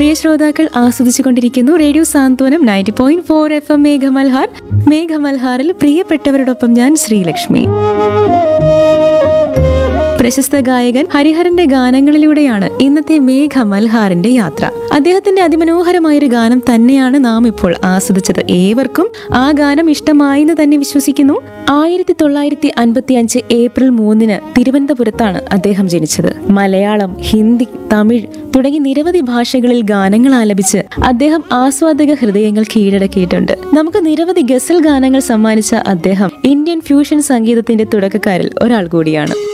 പ്രിയ ശ്രോതാക്കൾ ആസ്വദിച്ചുകൊണ്ടിരിക്കുന്നു radio Santhwanam ninety point four F M Meghamalhar മേഘമൽഹാറിൽ പ്രിയപ്പെട്ടവരോടൊപ്പം ഞാൻ ശ്രീലക്ഷ്മി പ്രശസ്ത ഗായകൻ ഹരിഹരന്റെ ഗാനങ്ങളിലൂടെയാണ് ഇന്നത്തെ മേഘ മൽഹാറിന്റെ യാത്ര അദ്ദേഹത്തിന്റെ അതിമനോഹരമായൊരു ഗാനം തന്നെയാണ് നാം ഇപ്പോൾ ആസ്വദിച്ചത് ഏവർക്കും ആ ഗാനം ഇഷ്ടമായെന്ന് തന്നെ വിശ്വസിക്കുന്നു ആയിരത്തി തൊള്ളായിരത്തി അൻപത്തി അഞ്ച് ഏപ്രിൽ മൂന്നിന് തിരുവനന്തപുരത്താണ് അദ്ദേഹം ജനിച്ചത് മലയാളം ഹിന്ദി തമിഴ് തുടങ്ങി നിരവധി ഭാഷകളിൽ ഗാനങ്ങൾ ആലപിച്ച് അദ്ദേഹം ആസ്വാദക ഹൃദയങ്ങൾ കീഴടക്കിയിട്ടുണ്ട് നമുക്ക് നിരവധി ഗസൽ ഗാനങ്ങൾ സമ്മാനിച്ച അദ്ദേഹം ഇന്ത്യൻ ഫ്യൂഷൻ സംഗീതത്തിന്റെ തുടക്കക്കാരിൽ ഒരാൾ കൂടിയാണ്